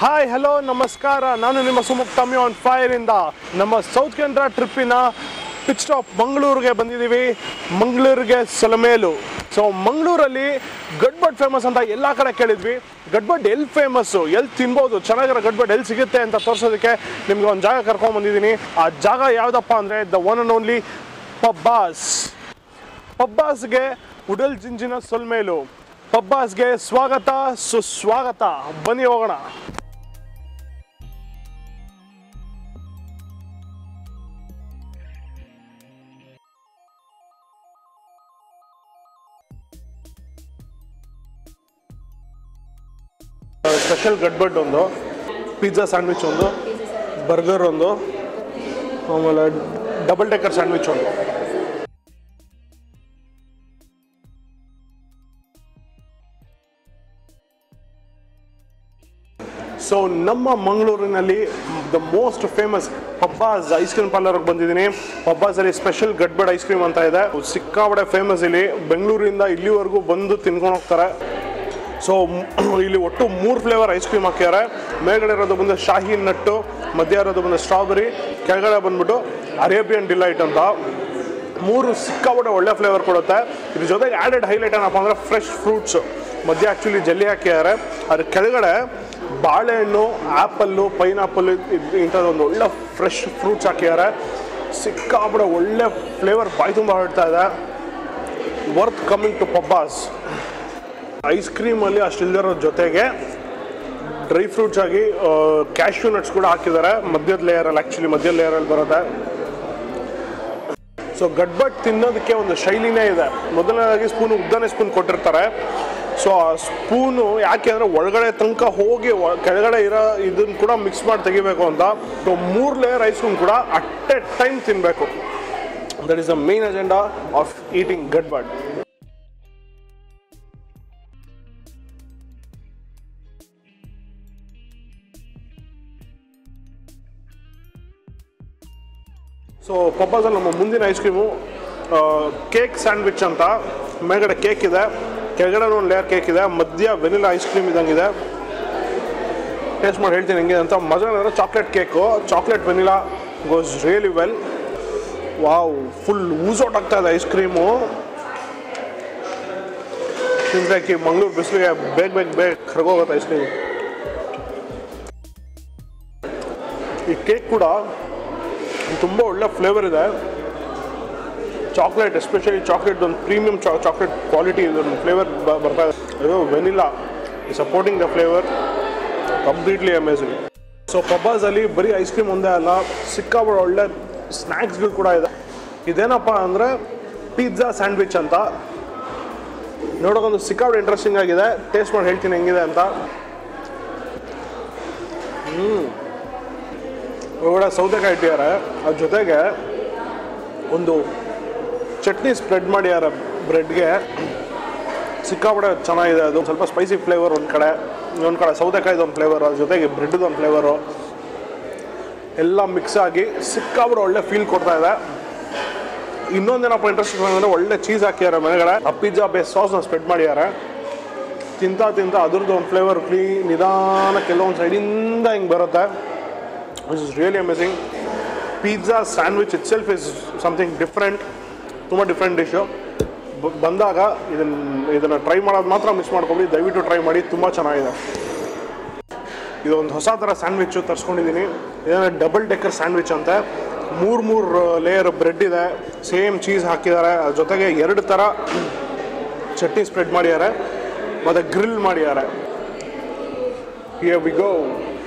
Hi hello ನಮಸ್ಕಾರ ನಾನು ನಿಮ್ಮ ಸುಮುಖ್ ತಮ್ಮಿ ಆನ್ ಫೈರ್ ಇಂದ ನಮ್ಮ ಸೌತ್ ಕೆನರಾ ಟ್ರಿಪ್ಪಿನ ಪಿಚ್ ಸ್ಟಾಪ್ ಮಂಗಳೂರಿಗೆ ಬಂದಿದ್ದೀವಿ ಮಂಗಳೂರಿಗೆ ಸೊಲಮೇಲು ಸೊ ಮಂಗಳೂರಲ್ಲಿ ಗಡ್ಬಡ್ ಫೇಮಸ್ ಅಂತ ಎಲ್ಲ ಕಡೆ ಕೇಳಿದ್ವಿ ಗಡ್ಬಡ್ ಎಲ್ಲಿ ಫೇಮಸ್ಸು ಎಲ್ಲಿ ತಿನ್ಬೋದು ಚೆನ್ನಾಗಿರೋ ಗಡ್ಬಡ್ ಎಲ್ಲಿ ಸಿಗುತ್ತೆ ಅಂತ ತೋರಿಸೋದಕ್ಕೆ ನಿಮ್ಗೆ ಒಂದು ಜಾಗ ಕರ್ಕೊಂಡು ಬಂದಿದ್ದೀನಿ ಆ ಜಾಗ ಯಾವುದಪ್ಪ ಅಂದರೆ the one and only Pabbas ಪಬ್ಬಾಸ್ಗೆ ಉಡಲ್ ಜಿಂಜಿನ ಸೊಲ್ಮೇಲು ಪಬ್ಬಾಸ್ಗೆ ಸ್ವಾಗತ ಸುಸ್ವಾಗತ ಬನ್ನಿ ಹೋಗೋಣ ಸ್ಪೆಷಲ್ ಗಡ್ಬಡ್ ಒಂದು ಪಿಜ್ಜಾ ಸ್ಯಾಂಡ್ವಿಚ್ ಒಂದು ಬರ್ಗರ್ ಒಂದು ಆಮೇಲೆ ಡಬಲ್ ಡೆಕ್ಕರ್ ಸ್ಯಾಂಡ್ವಿಚ್ ಒಂದು ಸೊ ನಮ್ಮ ಮಂಗಳೂರಿನಲ್ಲಿ the most famous Pabbas ice cream ಪಾರ್ಲರ್ಗೆ ಬಂದಿದ್ದೀನಿ ಪಬ್ಬಾಸಲ್ಲಿ ಸ್ಪೆಷಲ್ ಗಡ್ಬಡ್ ಐಸ್ ಕ್ರೀಮ್ ಅಂತ ಇದೆ ಸಿಕ್ಕಾಬಡೆ ಫೇಮಸ್ ಇಲ್ಲಿ ಬೆಂಗಳೂರಿಂದ ಇಲ್ಲಿವರೆಗೂ ಬಂದು ತಿನ್ಕೊಂಡು ಹೋಗ್ತಾರೆ ಸೊ ಇಲ್ಲಿ ಒಟ್ಟು ಮೂರು ಫ್ಲೇವರ್ ಐಸ್ ಕ್ರೀಮ್ ಹಾಕ್ಯಾರೆ ಮೇಲ್ಗಡೆ ಇರೋದು ಬಂದು ಶಾಹಿ ನಟ್ಟು ಮಧ್ಯ ಇರೋದು ಬಂದು ಸ್ಟ್ರಾಬೆರಿ ಕೆಳಗಡೆ ಬಂದ್ಬಿಟ್ಟು ಅರೇಬಿಯನ್ ಡಿಲೈಟ್ ಅಂತ ಮೂರು ಸಿಕ್ಕಾಪಟ್ಟೆ ಒಳ್ಳೆ ಫ್ಲೇವರ್ ಕೊಡುತ್ತೆ ಇದ್ರ ಜೊತೆಗೆ ಆ್ಯಡೆಡ್ ಹೈಲೈಟ್ ಏನಪ್ಪ ಅಂದರೆ ಫ್ರೆಶ್ ಫ್ರೂಟ್ಸು ಮಧ್ಯೆ ಆ್ಯಕ್ಚುಲಿ ಜಲ್ಲಿ ಹಾಕಿದ್ದಾರೆ ಅದ್ರ ಕೆಳಗಡೆ ಬಾಳೆಹಣ್ಣು ಆ್ಯಪಲ್ಲು ಪೈನಾಪಲ್ಲು ಇಂಥದ್ದೊಂದು ಒಳ್ಳೆ ಫ್ರೆಶ್ ಫ್ರೂಟ್ಸ್ ಹಾಕಿದ್ದಾರೆ ಸಿಕ್ಕಾಪಟ್ಟೆ ಒಳ್ಳೆ ಫ್ಲೇವರ್ ಬಾಯಿ ತುಂಬ ಹೊರಡ್ತಾ ಇದೆ worth coming to Pabbas ice ಕ್ರೀಮಲ್ಲಿ ಅಷ್ಟಿಲ್ದಿರೋ ಜೊತೆಗೆ ಡ್ರೈ ಫ್ರೂಟ್ಸ್ ಆಗಿ ಕ್ಯಾಶ್ಯೂ ನಟ್ಸ್ ಕೂಡ ಹಾಕಿದ್ದಾರೆ ಮಧ್ಯದ ಲೇಯರಲ್ಲಿ ಆ್ಯಕ್ಚುಲಿ ಮಧ್ಯದ ಲೇಯರಲ್ಲಿ ಬರುತ್ತೆ ಸೊ ಗಡ್ಬಟ್ ತಿನ್ನೋದಕ್ಕೆ ಒಂದು ಶೈಲಿನೇ ಇದೆ ಮೊದಲನೇದಾಗಿ ಸ್ಪೂನ್ ಉದ್ದನೇ ಸ್ಪೂನ್ ಕೊಟ್ಟಿರ್ತಾರೆ ಸೊ ಆ ಸ್ಪೂನು ಯಾಕೆ ಅಂದರೆ ಒಳಗಡೆ ತನಕ ಹೋಗಿ ಒ- ಕೆಳಗಡೆ ಇರೋ ಇದನ್ನು ಕೂಡ ಮಿಕ್ಸ್ ಮಾಡಿ ತೆಗಿಬೇಕು ಅಂತ ಸೊ ಮೂರು ಲೇಯರ್ ಐಸ್ ಕ್ರೀಮ್ ಕೂಡ ಅಟ್ ಎ ಟೈಮ್ ತಿನ್ನಬೇಕು that is the main agenda of eating gadbad so ಪಬ್ಬಾಸಲ್ಲಿ ನಮ್ಮ ಮುಂದಿನ ಐಸ್ ಕ್ರೀಮು ಕೇಕ್ ಸ್ಯಾಂಡ್ವಿಚ್ ಅಂತ ಮೇಲ್ಗಡೆ ಕೇಕ್ ಇದೆ ಕೆಳಗಡೆ ಒಂದು ಲೇಯರ್ ಕೇಕ್ ಇದೆ ಮಧ್ಯ ವೆನಿಲಾ ಐಸ್ ಕ್ರೀಮ್ ಇದ್ದಂಗಿದೆ ಟೇಸ್ಟ್ ಮಾಡಿ ಹೇಳ್ತೀನಿ ಹೆಂಗಿದೆ ಅಂತ ಮಜಾ ಅಂದರೆ chocolate cake chocolate vanilla goes really well wow full out ಆಗ್ತಾ ಇದೆ ಐಸ್ ಕ್ರೀಮು ತಿನ್ಬೇಕು ಮಂಗಳೂರು ಬಿಸಿಲಿಗೆ ಬೇಗ ಬೇಗ ಬೇಗ ಕರ್ಗೋಗುತ್ತೆ ಐಸ್ ಕ್ರೀಮ್ ಈ ಕೇಕ್ ಕೂಡ ತುಂಬ ಒಳ್ಳೆ ಫ್ಲೇವರ್ ಇದೆ ಚಾಕ್ಲೇಟ್ ಎಸ್ಪೆಷಲಿ ಚಾಕ್ಲೇಟ್ ಒಂದು ಪ್ರೀಮಿಯಂ ಚಾಕ್ಲೇಟ್ ಕ್ವಾಲಿಟಿ ಇದೊಂದು ಫ್ಲೇವರ್ ಬರ್ತಾ ಇದೆ ಇದು vanilla supporting the flavour completely amazing so ಪಬ್ಬಾಸಲ್ಲಿ ಬರೀ ಐಸ್ ಕ್ರೀಮ್ ಒಂದೇ ಅಲ್ಲ ಸಿಕ್ಕಾಬಡ ಒಳ್ಳೆ ಸ್ನ್ಯಾಕ್ಸ್ಗಳು ಕೂಡ ಇದೆ ಇದೇನಪ್ಪ ಅಂದರೆ ಪಿಜ್ಜಾ ಸ್ಯಾಂಡ್ವಿಚ್ ಅಂತ ನೋಡೋಕೊಂದು ಸಿಕ್ಕಾಬಡ ಇಂಟ್ರೆಸ್ಟಿಂಗ್ ಆಗಿದೆ ಟೇಸ್ಟ್ ಮಾಡಿ ಹೇಳ್ತೀನಿ ಹೆಂಗಿದೆ ಅಂತ ಒಳಗಡೆ ಸೌತೆಕಾಯಿ ಇಟ್ಟಿದ್ದಾರೆ ಅದ್ರ ಜೊತೆಗೆ ಒಂದು ಚಟ್ನಿ ಸ್ಪ್ರೆಡ್ ಮಾಡಿದ್ದಾರೆ ಬ್ರೆಡ್ಗೆ ಸಿಕ್ಕಾಪಟ್ಟೆ ಚೆನ್ನಾಗಿದೆ ಅದು ಸ್ವಲ್ಪ ಸ್ಪೈಸಿ ಫ್ಲೇವರ್ ಒಂದು ಕಡೆ ಇನ್ನೊಂದು ಕಡೆ ಸೌತೆಕಾಯ್ದು ಒಂದು ಫ್ಲೇವರು ಅದ್ರ ಜೊತೆಗೆ ಬ್ರೆಡ್ದು ಒಂದು ಫ್ಲೇವರು ಎಲ್ಲ ಮಿಕ್ಸ್ ಆಗಿ ಸಿಕ್ಕಾಪಟ್ಟೆ ಒಳ್ಳೆ ಫೀಲ್ ಕೊಡ್ತಾ ಇದೆ ಇನ್ನೊಂದೇನಪ್ಪ ಇಂಟ್ರೆಸ್ಟಿಂಗ್ ಅಂದರೆ ಒಳ್ಳೆ ಚೀಸ್ ಹಾಕಿದ್ದಾರೆ ಮನೆಗಡೆ ಆ ಪಿಜ್ಜಾ ಬೇಸ್ ಸಾಸ್ನ ಸ್ಪ್ರೆಡ್ ಮಾಡಿದ್ದಾರೆ ತಿಂತಾ ತಿಂತಾ ಅದ್ರದ್ದು ಒಂದು ಫ್ಲೇವರ್ ಕ್ಲೀ ನಿಧಾನ ಕೆಲವೊಂದು ಸೈಡಿಂದ ಹಿಂಗೆ ಬರುತ್ತೆ which is really amazing pizza sandwich itself is something different ತುಂಬ ಡಿಫ್ರೆಂಟ್ ಡಿಶ್ಶು ಬಂದಾಗ ಇದನ್ನು ಇದನ್ನು ಟ್ರೈ ಮಾಡೋದು ಮಾತ್ರ ಮಿಸ್ ಮಾಡ್ಕೊಬಿಡಿ ದಯವಿಟ್ಟು ಟ್ರೈ ಮಾಡಿ ತುಂಬ ಚೆನ್ನಾಗಿದೆ ಇದೊಂದು ಹೊಸ ಥರ ಸ್ಯಾಂಡ್ವಿಚ್ಚು ತರಿಸ್ಕೊಂಡಿದ್ದೀನಿ ಇದೇನ ಡಬಲ್ ಡೆಕ್ಕರ್ ಸ್ಯಾಂಡ್ವಿಚ್ ಅಂತೆ ಮೂರು ಮೂರು ಲೇಯರ್ ಬ್ರೆಡ್ ಇದೆ ಸೇಮ್ ಚೀಸ್ ಹಾಕಿದ್ದಾರೆ ಅದ್ರ ಜೊತೆಗೆ ಎರಡು ಥರ ಚಟ್ನಿ ಸ್ಪ್ರೆಡ್ ಮಾಡಿದ್ದಾರೆ ಮತ್ತು ಗ್ರಿಲ್ ಮಾಡಿದ್ದಾರೆ ಹಿಯರ್ ವಿ ಗೋ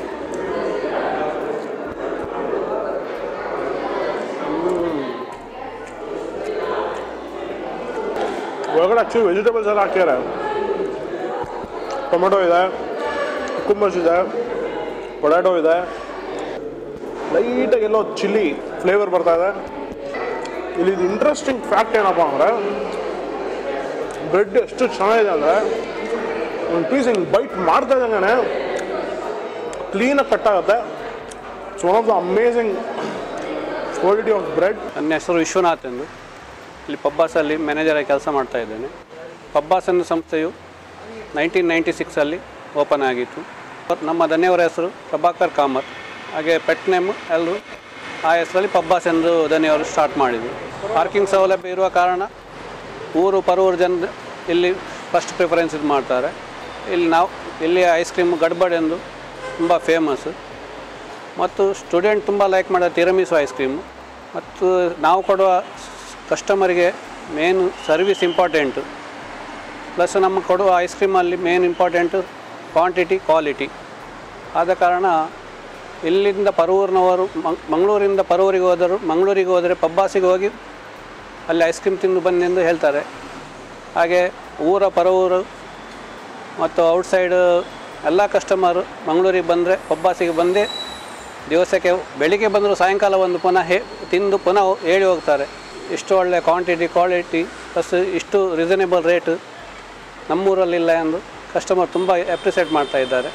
ಒಳಗಡೆ ಆ್ಯಕ್ಚುಲಿ ವೆಜಿಟೇಬಲ್ಸ್ ಎಲ್ಲ ಹಾಕಿದ್ದಾರೆ ಟೊಮೆಟೊ ಇದೆ ಕುಕ್ಕುಂಬರ್ಸ್ ಇದೆ ಪೊಟ್ಯಾಟೊ ಇದೆ ಲೈಟಾಗಿ ಎಲ್ಲೋ ಚಿಲ್ಲಿ ಫ್ಲೇವರ್ ಬರ್ತಾ ಇದೆ ಇಲ್ಲಿ ಇಂಟ್ರೆಸ್ಟಿಂಗ್ ಫ್ಯಾಕ್ಟ್ ಏನಪ್ಪ ಅಂದರೆ ಬ್ರೆಡ್ ಎಷ್ಟು ಚೆನ್ನಾಗಿದೆ ಅಂದರೆ ಒಂದು ಪೀಸ್ ಹಿಂಗೆ ಬೈಟ್ ಮಾಡ್ತಾ ಇದ್ದಂಗೆ ಕ್ಲೀನಾಗಿ ಕಟ್ ಆಗುತ್ತೆ it's one of the amazing quality of bread ನನ್ನ ಹೆಸರು ವಿಶ್ವನಾಥ್ ಎಂದು ಇಲ್ಲಿ ಪಬ್ಬಾಸಲ್ಲಿ ಮ್ಯಾನೇಜರಾಗಿ ಕೆಲಸ ಮಾಡ್ತಾ ಇದ್ದೇನೆ ಪಬ್ಬಾಸ್ ಅನ್ನೋ ಸಂಸ್ಥೆಯು ನೈನ್ಟೀನ್ ನೈಂಟಿ ಸಿಕ್ಸಲ್ಲಿ ಓಪನ್ ಆಗಿತ್ತು ನಮ್ಮ ದನಿಯವರ ಹೆಸರು ಪ್ರಭಾಕರ್ ಕಾಮತ್ ಹಾಗೆ ಪೆಟ್ ನೇಮ್ ಎಲ್ಲರೂ ಆ ಹೆಸರಲ್ಲಿ ಪಬ್ಬಾಸ್ ಎಂದು ದನಿಯವರು ಸ್ಟಾರ್ಟ್ ಮಾಡಿದರು ಪಾರ್ಕಿಂಗ್ ಸೌಲಭ್ಯ ಇರುವ ಕಾರಣ ಊರು ಪರೂರು ಜನ ಇಲ್ಲಿ ಫಸ್ಟ್ ಪ್ರಿಫರೆನ್ಸ್ ಇದು ಮಾಡ್ತಾರೆ ಇಲ್ಲಿ ನಾವು ಇಲ್ಲಿ ಐಸ್ ಕ್ರೀಮ್ ಗಡ್ಬಡ್ ಎಂದು ತುಂಬ ಫೇಮಸ್ ಮತ್ತು ಸ್ಟೂಡೆಂಟ್ ತುಂಬ ಲೈಕ್ ಮಾಡೋ ತಿರಮಿಸು ಐಸ್ ಕ್ರೀಮು ಮತ್ತು ನಾವು ಕೊಡುವ ಕಸ್ಟಮರಿಗೆ ಮೇನ್ ಸರ್ವಿಸ್ ಇಂಪಾರ್ಟೆಂಟು ಪ್ಲಸ್ ನಮ್ಮ ಕೊಡುವ ಐಸ್ ಕ್ರೀಮಲ್ಲಿ ಮೇನ್ ಇಂಪಾರ್ಟೆಂಟು ಕ್ವಾಂಟಿಟಿ ಕ್ವಾಲಿಟಿ ಆದ ಕಾರಣ ಇಲ್ಲಿಂದ ಪರೂರಿನವರು ಮಂಗ್- ಮಂಗಳೂರಿಂದ ಪರೂರಿಗೆ ಹೋದರು ಮಂಗಳೂರಿಗೆ ಹೋದರೆ ಪಬ್ಬಾಸಿಗೆ ಹೋಗಿ ಅಲ್ಲಿ ಐಸ್ ಕ್ರೀಮ್ ತಿಂದು ಬನ್ನಿ ಎಂದು ಹೇಳ್ತಾರೆ ಹಾಗೆ ಊರ ಪರವೂರು ಮತ್ತು ಔಟ್ಸೈಡ್ ಎಲ್ಲ ಕಸ್ಟಮರು ಮಂಗಳೂರಿಗೆ ಬಂದರೆ ಪಬ್ಬಾಸಿಗೆ ಬಂದೇ ದಿವಸಕ್ಕೆ ಬೆಳಿಗ್ಗೆ ಬಂದರೂ ಸಾಯಂಕಾಲ ಒಂದು ಪುನಃ ಹೇ ತಿಂದು ಪುನಃ ಹೇಳಿ ಹೋಗ್ತಾರೆ ಇಷ್ಟು ಒಳ್ಳೆಯ ಕ್ವಾಂಟಿಟಿ ಕ್ವಾಲಿಟಿ ಪ್ಲಸ್ ಇಷ್ಟು ರೀಸನೇಬಲ್ ರೇಟ್ ನಮ್ಮೂರಲ್ಲಿಲ್ಲ ಎಂದು ಕಸ್ಟಮರ್ ತುಂಬ ಅಪ್ರಿಸಿಯೇಟ್ ಮಾಡ್ತಾ ಇದ್ದಾರೆ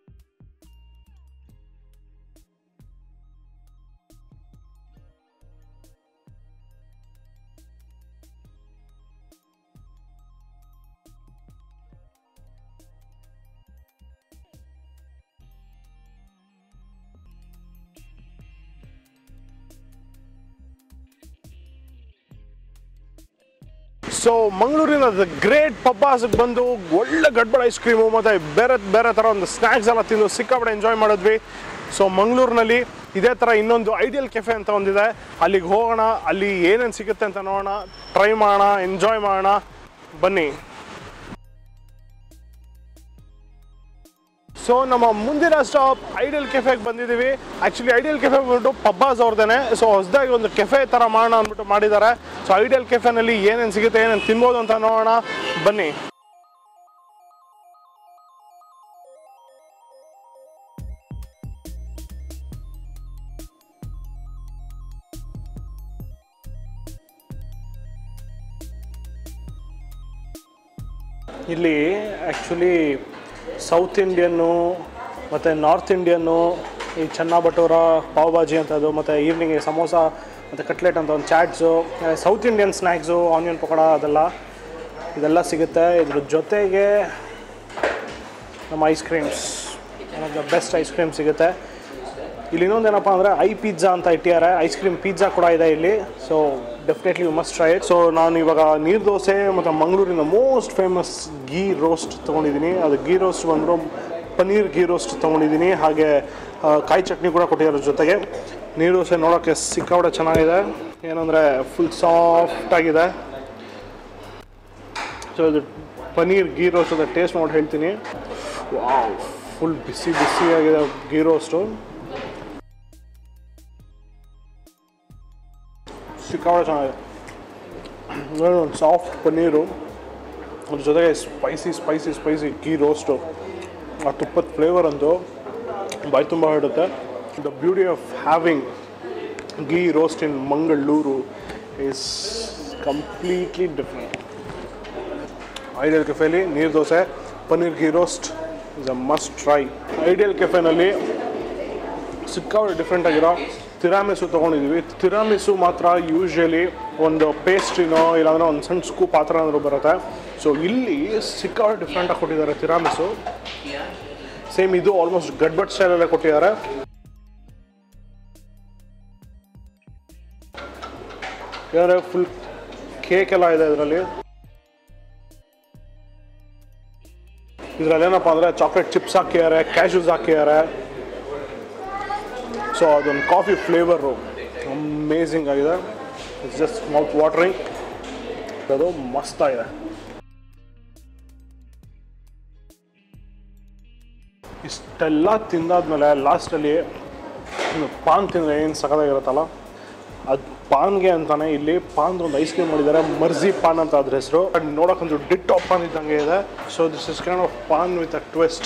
ಸೊ ಮಂಗಳೂರಿನ ದ ಗ್ರೇಟ್ ಪಬ್ಬಾಸ್ಗೆ ಬಂದು ಒಳ್ಳೆ ಗಡ್ಬಡ ಐಸ್ ಕ್ರೀಮು ಮತ್ತು ಬೇರೆ ಬೇರೆ ಥರ ಒಂದು ಸ್ನ್ಯಾಕ್ಸ್ ಎಲ್ಲ ತಿಂದು ಸಿಕ್ಕಾಪಟ್ಟೆ ಎಂಜಾಯ್ ಮಾಡಿದ್ವಿ ಸೊ ಮಂಗಳೂರಿನಲ್ಲಿ ಇದೇ ಥರ ಇನ್ನೊಂದು ಐಡಿಯಲ್ ಕೆಫೆ ಅಂತ ಒಂದಿದೆ ಅಲ್ಲಿಗೆ ಹೋಗೋಣ ಅಲ್ಲಿ ಏನೇನು ಸಿಗುತ್ತೆ ಅಂತ ನೋಡೋಣ ಟ್ರೈ ಮಾಡೋಣ ಎಂಜಾಯ್ ಮಾಡೋಣ ಬನ್ನಿ ಸೊ ನಮ್ಮ ಮುಂದಿನ ಸ್ಟಾಪ್ ಐಡಿಯಲ್ ಕೆಫೆಗೆ ಬಂದಿದ್ದೀವಿ ಆ್ಯಕ್ಚುಲಿ ಐಡಿಯಲ್ ಕೆಫೆ ಬಂದ್ಬಿಟ್ಟು ಪಬ್ಬಾಸ್ ಅವ್ರದ್ದೇನೆ ಸೊ ಹೊಸದಾಗಿ ಒಂದು ಕೆಫೆ ಥರ ಮಾಡೋಣ ಅಂದ್ಬಿಟ್ಟು ಮಾಡಿದ್ದಾರೆ ಸೊ ಐಡಿಯಲ್ ಕೆಫೆನಲ್ಲಿ ಏನೇನು ಸಿಗುತ್ತೆ ಏನೇನು ತಿನ್ಬೋದು ಅಂತ ನೋಡೋಣ ಬನ್ನಿ ಇಲ್ಲಿ ಆ್ಯಕ್ಚುಲಿ ಸೌತ್ ಇಂಡಿಯನ್ನು ಮತ್ತು ನಾರ್ತ್ ಇಂಡಿಯನ್ನು ಈ ಚೆನ್ನ ಬಟೂರ ಪಾವ್ ಭಾಜಿ ಅಂತದ್ದು ಮತ್ತು ಈವ್ನಿಂಗ್ ಸಮೋಸ ಮತ್ತು ಕಟ್ಲೆಟ್ ಅಂತ ಒಂದು chats south Indian snacks onion pakoda ಅದೆಲ್ಲ ಇದೆಲ್ಲ ಸಿಗುತ್ತೆ ಇದ್ರ ಜೊತೆಗೆ ನಮ್ಮ ice creams one of the best ice cream ಸಿಗುತ್ತೆ ಇಲ್ಲಿ ಇನ್ನೊಂದೇನಪ್ಪ ಅಂದರೆ ಐ ಪಿಜ್ಜಾ ಅಂತ ಇಟ್ಟಿದ್ದಾರೆ ಐಸ್ ಕ್ರೀಮ್ ಪಿಜ್ಜಾ ಕೂಡ ಇದೆ ಇಲ್ಲಿ so definitely you must try it so ನಾನು ಇವಾಗ ನೀರು ದೋಸೆ ಮತ್ತು ಮಂಗಳೂರಿನ ಮೋಸ್ಟ್ ಫೇಮಸ್ ಗೀ ರೋಸ್ಟ್ ತೊಗೊಂಡಿದ್ದೀನಿ ಅದು ಗೀ ರೋಸ್ಟ್ ಬಂದರು ಪನ್ನೀರ್ ಗೀ ರೋಸ್ಟ್ ತೊಗೊಂಡಿದ್ದೀನಿ ಹಾಗೆ ಆ, ಕಾಯಿ ಚಟ್ನಿ ಕೂಡ ಕೊಟ್ಟಿದ್ದಾರೆ ಜೊತೆಗೆ ನೀರು ದೋಸೆ ನೋಡೋಕ್ಕೆ ಸಿಕ್ಕಾಪಟ್ಟೆ ಚೆನ್ನಾಗಿದೆ ಏನಂದರೆ ಫುಲ್ ಸಾಫ್ಟ್ ಆಗಿದೆ ಸೊ ಇದು ಪನ್ನೀರ್ ಗೀ ರೋಸ್ಟ್ ಅದು ಟೇಸ್ಟ್ ನೋಡಿ ಹೇಳ್ತೀನಿ ವಾವ್ ಫುಲ್ ಬಿಸಿ ಬಿಸಿಯಾಗಿದೆ ಗೀ ರೋಸ್ಟು ಸಿಕ್ಕಾಪಟ್ಟೆ ಚೆನ್ನಾಗಿದೆ ಒಂದು ಸಾಫ್ಟ್ ಪನ್ನೀರು ಅದ್ರ ಜೊತೆಗೆ spicy spicy spicy ghee roast ಆ ತುಪ್ಪದ ಫ್ಲೇವರ್ ಅಂತೂ ಬಾಯಿ ತುಂಬ ಹಿಡುತ್ತೆ the beauty of having ghee roast in Mangaluru is completely different ideal ಕೆಫೆಲಿ neer dosa paneer ghee roast is a must try ideal ಕೆಫೆನಲ್ಲಿ ಸಿಕ್ಕಾಪಟ್ಟೆ ಡಿಫ್ರೆಂಟ್ ಆಗಿರೋ ತಿರಾಮಿಸು ತೊಗೊಂಡಿದ್ದೀವಿ ತಿರಾಮಿಸು ಮಾತ್ರ ಯೂಶ್ವಲಿ ಒಂದು ಪೇಸ್ಟ್ರಿನೋ ಇಲ್ಲಾಂದ್ರೆ ಒಂದು ಸಣ್ಣ ಸ್ಕೂಪ್ ಆ ಥರ ಏನಾದ್ರು ಬರುತ್ತೆ ಸೊ ಇಲ್ಲಿ ಸಿಕ್ಕಾಪಟ್ಟೆ ಡಿಫ್ರೆಂಟಾಗಿ ಕೊಟ್ಟಿದ್ದಾರೆ ತಿರಾಮಿಸು ಸೇಮ್ ಇದು ಆಲ್ಮೋಸ್ಟ್ ಗಡ್ಬಡ್ ಸ್ಟೈಲಲ್ಲೇ ಕೊಟ್ಟಿದ್ದಾರೆ ಯಾಕಂದರೆ ಫುಲ್ ಕೇಕ್ ಎಲ್ಲ ಇದೆ ಇದರಲ್ಲಿ ಇದರಲ್ಲಿ ಏನಪ್ಪ ಅಂದರೆ ಚಾಕ್ಲೇಟ್ ಚಿಪ್ಸ್ ಹಾಕಿದ್ದಾರೆ ಕ್ಯಾಶೂಸ್ ಹಾಕಿದ್ದಾರೆ ಸೊ ಅದೊಂದು ಕಾಫಿ ಫ್ಲೇವರು ಅಮೇಝಿಂಗ್ ಆಗಿದೆ ಇಟ್ಸ್ ಜಸ್ಟ್ ಮೌತ್ ವಾಟ್ರಿಂಗ್ ಅದು ಮಸ್ತಾಗಿದೆ ಇಷ್ಟೆಲ್ಲ ತಿಂದಾದ್ಮೇಲೆ ಲಾಸ್ಟಲ್ಲಿ ಪಾನ್ ತಿಂದರೆ ಏನು ಸಖತ್ತಾಗಿರುತ್ತಲ್ಲ ಅದು ಪಾನ್ಗೆ ಅಂತಾನೆ ಇಲ್ಲಿ ಪಾನ್ ಒಂದು ಐಸ್ ಕ್ರೀಮ್ ಮಾಡಿದ್ದಾರೆ ಮರ್ಜಿ ಪಾನ್ ಅಂತ ಅದ್ರ ಹೆಸರು ನೋಡೋಕ್ಕಂತೂ ಡಿಟ್ ಆಫ್ ಪಾನ್ ಇದ್ದಂಗೆ ಇದೆ so this is kind of paan with a twist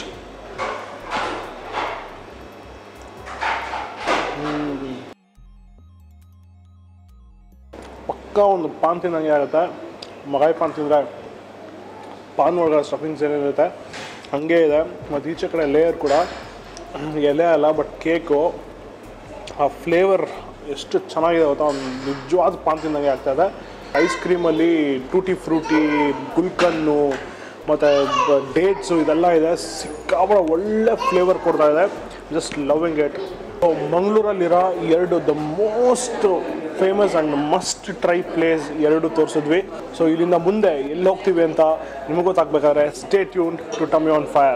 ಪಕ್ಕ ಒಂದು ಪಾನ್ ತಿನ್ನಂಗೆ ಆಗುತ್ತೆ ಮಗಾಯಿ ಪಾನ್ ತಿಂದರೆ ಪಾನ್ ಒಳಗಡೆ ಸ್ಟಫಿಂಗ್ಸ್ ಏನಿರುತ್ತೆ ಹಾಗೆ ಇದೆ ಮತ್ತು ಈಚೆ ಕಡೆ ಲೇಯರ್ ಕೂಡ ಎಲೆ ಅಲ್ಲ ಬಟ್ ಕೇಕು ಆ ಫ್ಲೇವರ್ ಎಷ್ಟು ಚೆನ್ನಾಗಿದೆ ಗೊತ್ತಾ ಒಂದು ನಿಜವಾದ ಪಾನ್ ತಿನ್ನಂಗೆ ಆಗ್ತಾಯಿದೆ ಐಸ್ ಕ್ರೀಮಲ್ಲಿ ಟೂಟಿ ಫ್ರೂಟಿ ಗುಲ್ಕನ್ನು ಮತ್ತು ಡೇಟ್ಸು ಇದೆಲ್ಲ ಇದೆ ಸಿಕ್ಕಾಬಡ ಒಳ್ಳೆ ಫ್ಲೇವರ್ ಕೊಡ್ತಾ ಇದೆ ಜಸ್ಟ್ ಲವಿಂಗ್ ಇಟ್ ಮಂಗಳೂರಲ್ಲಿರೋ ಎರಡು the most famous and must try place ಎರಡು ತೋರಿಸಿದ್ವಿ ಸೊ ಇಲ್ಲಿಂದ ಮುಂದೆ ಎಲ್ಲಿ ಹೋಗ್ತೀವಿ ಅಂತ ನಿಮಗೆ ಗೊತ್ತಾಗಬೇಕಾದ್ರೆ stay tuned to tummy on fire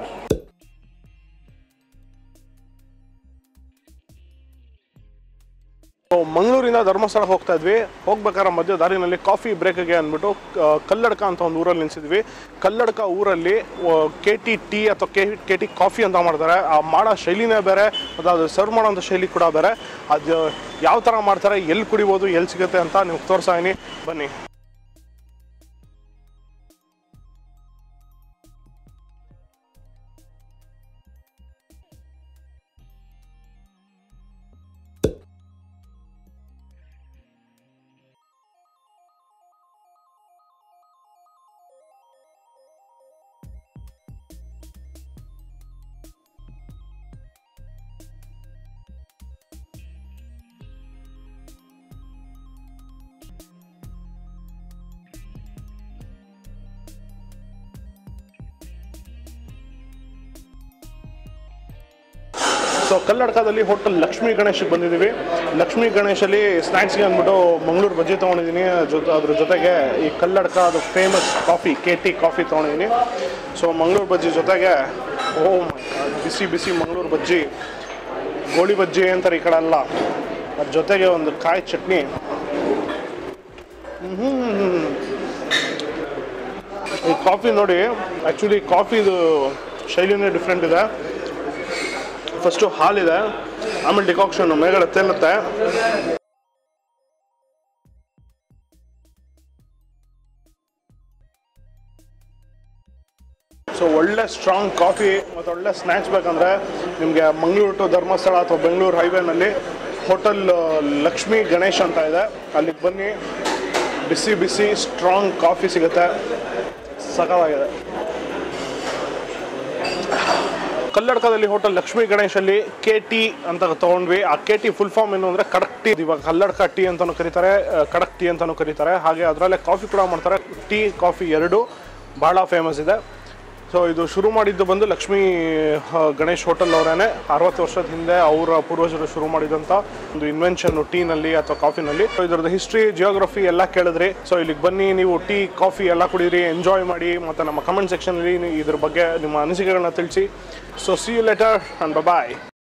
so ಮಂಗಳೂರಿಂದ ಧರ್ಮಸ್ಥಳ ಹೋಗ್ತಾ ಇದ್ವಿ ಹೋಗ್ಬೇಕಾದ್ರೆ ಮಧ್ಯ ದಾರಿನಲ್ಲಿ ಕಾಫಿ ಬ್ರೇಕ್ಗೆ ಅಂದ್ಬಿಟ್ಟು ಆ, ಕಲ್ಲಡ್ಕ ಅಂತ ಒಂದು ಊರಲ್ಲಿ ನಿಲ್ಸಿದ್ವಿ ಕಲ್ಲಡ್ಕ ಊರಲ್ಲಿ ಕೆ ಟಿ ಟೀ ಅಥವಾ ಕೆ ಕೆ ಟಿ ಕಾಫಿ ಅಂತ ಮಾಡ್ತಾರೆ ಆ ಮಾಡೋ ಶೈಲಿನೇ ಬೇರೆ ಮತ್ತು ಅದು ಸರ್ವ್ ಮಾಡೋಂಥ ಶೈಲಿ ಕೂಡ ಬೇರೆ ಅದು ಯಾವ ಥರ ಮಾಡ್ತಾರೆ ಎಲ್ಲಿ ಕುಡಿಬೋದು ಎಲ್ಲಿ ಸಿಗುತ್ತೆ ಅಂತ ನೀವು ತೋರ್ಸಾ ಇದೀನಿ ಬನ್ನಿ ಸೊ ಕಲ್ಲಡ್ಕದಲ್ಲಿ ಹೋಟೆಲ್ ಲಕ್ಷ್ಮೀ ಗಣೇಶಕ್ಕೆ ಬಂದಿದ್ದೀವಿ ಲಕ್ಷ್ಮೀ ಗಣೇಶಲ್ಲಿ ಸ್ನ್ಯಾಕ್ಸ್ಗೆ ಅಂದ್ಬಿಟ್ಟು ಮಂಗಳೂರು ಬಜ್ಜಿ ತೊಗೊಂಡಿದ್ದೀನಿ ಜೊತೆ ಅದ್ರ ಜೊತೆಗೆ ಈ ಕಲ್ಲಡ್ಕ ಅದು famous coffee K T coffee ತೊಗೊಂಡಿದ್ದೀನಿ ಸೊ ಮಂಗಳೂರು ಬಜ್ಜಿ ಜೊತೆಗೆ ಓ ಮೈ ಗಾಡ್ ಬಿಸಿ ಬಿಸಿ ಮಂಗಳೂರು ಬಜ್ಜಿ ಗೋಳಿ ಬಜ್ಜಿ ಅಂತಾರೆ ಈ ಕಡೆ ಎಲ್ಲ ಅದ್ರ ಜೊತೆಗೆ ಒಂದು ಕಾಯಿ ಚಟ್ನಿ ಹ್ಮ್. ಈ ಕಾಫಿ ನೋಡಿ ಆ್ಯಕ್ಚುಲಿ ಕಾಫಿದು ಶೈಲಿನೇ ಡಿಫ್ರೆಂಟ್ ಇದೆ ಫಸ್ಟು ಹಾಲಿದೆ ಆಮೇಲೆ ಡಿಕಾಕ್ಷನ್ ಮೇಲ್ಗಡೆ ತೇಲುತ್ತೆ ಸೊ ಒಳ್ಳೆ ಸ್ಟ್ರಾಂಗ್ ಕಾಫಿ ಮತ್ತು ಒಳ್ಳೆ ಸ್ನ್ಯಾಕ್ಸ್ ಬೇಕಂದರೆ ನಿಮಗೆ ಮಂಗಳೂರು ಟು ಧರ್ಮಸ್ಥಳ ಅಥವಾ ಬೆಂಗಳೂರು ಹೈವೇನಲ್ಲಿ ಹೋಟೆಲ್ ಲಕ್ಷ್ಮೀ ಗಣೇಶ್ ಅಂತ ಇದೆ ಅಲ್ಲಿಗೆ ಬನ್ನಿ ಬಿಸಿ ಬಿಸಿ ಸ್ಟ್ರಾಂಗ್ ಕಾಫಿ ಸಿಗುತ್ತೆ ಸಖತ್ತಾಗಿದೆ ಕಲ್ಲಡ್ಕದಲ್ಲಿ ಹೋಟೆಲ್ ಲಕ್ಷ್ಮೀ ಗಣೇಶಲ್ಲಿ ಕೆ ಟಿ ಅಂತ ತಗೊಂಡ್ವಿ ಆ ಕೆ ಟಿ ಫುಲ್ ಫಾರ್ಮ್ ಏನು ಅಂದರೆ ಕಡಕ್ ಟೀ ಇವಾಗ ಕಲ್ಲಡ್ಕ ಟೀ ಅಂತಲೂ ಕರೀತಾರೆ ಆ, ಕಡಕ್ ಟೀ ಅಂತಲೂ ಕರೀತಾರೆ ಹಾಗೆ ಅದರಲ್ಲೇ ಕಾಫಿ ಕೂಡ ಮಾಡ್ತಾರೆ ಟೀ ಕಾಫಿ ಎರಡು ಭಾಳ ಫೇಮಸ್ ಇದೆ ಸೊ ಇದು ಶುರು ಮಾಡಿದ್ದು ಬಂದು ಲಕ್ಷ್ಮೀ ಆ, ಗಣೇಶ್ ಹೋಟೆಲ್ ಅವರೇನೆ ಅರವತ್ತು ವರ್ಷದ ಹಿಂದೆ ಅವರ ಪೂರ್ವಜರು ಶುರು ಮಾಡಿದಂಥ ಒಂದು ಇನ್ವೆನ್ಷನ್ ಟೀನಲ್ಲಿ ಅಥವಾ ಕಾಫಿನಲ್ಲಿ ಸೊ ಇದರದ್ದು ಹಿಸ್ಟ್ರಿ ಜಿಯೋಗ್ರಫಿ ಎಲ್ಲ ಕೇಳಿದ್ರಿ ಸೊ ಇಲ್ಲಿಗೆ ಬನ್ನಿ ನೀವು ಟೀ ಕಾಫಿ ಎಲ್ಲ ಕುಡೀರಿ ಎಂಜಾಯ್ ಮಾಡಿ ಮತ್ತು ನಮ್ಮ ಕಮೆಂಟ್ ಸೆಕ್ಷನಲ್ಲಿ ಇದ್ರ ಬಗ್ಗೆ ನಿಮ್ಮ ಅನಿಸಿಕೆಗಳನ್ನ ತಿಳಿಸಿ so see you later and bye